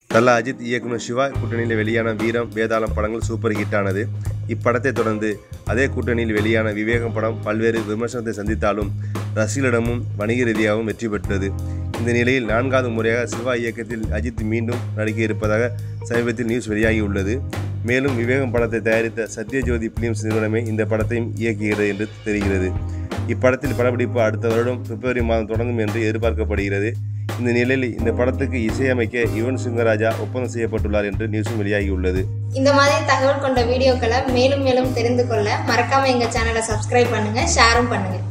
தல அஜித் இயக்குனர் சிவா கூட்டணியில் வெளியான வீரம் வேதாளம் படங்கள் சூப்பர் ஹிட் ஆனது இப்படத்தை தொடர்ந்து அதே கூட்டணியில் வெளியான விவேகம் படம் பல்வேறு விமர்சனத்தை சந்தித்தாலும் ரசிகர்களிடமும் வணிக ரீதியாகவும் வெற்றி பெற்றது இந்த நிலையில் நான்காவது முறையாக சிவா இயக்கத்தில் அஜித் மீண்டும் நடிக்க இருப்பதாக சமீபத்தில் நியூஸ் வெளியாகியுள்ளது மேலும் விவேகம் படத்தை தயாரித்த சத்யஜோதி பிலிம்ஸ் நிறுவனமே இந்த படத்தையும் இயக்குகிறது என்று தெரிகிறது இப்படத்தில் படப்பிடிப்பு அடுத்த வருடம் பிப்ரவரி மாதம் தொடங்கும் என்று எதிர்பார்க்கப்படுகிறது இந்த நிலையில் இந்த படத்துக்கு இசையமைக்க யுவன் சுங்கராஜா ஒப்பந்தம் செய்யப்பட்டுள்ளார் என்று நியூஸும் வெளியாகியுள்ளது இந்த மாதிரி தகவல் கொண்ட வீடியோக்களை மேலும் மேலும் தெரிந்து கொள்ள மறக்காம எங்க சேனலை சப்ஸ்கிரைப் பண்ணுங்க ஷேரும் பண்ணுங்க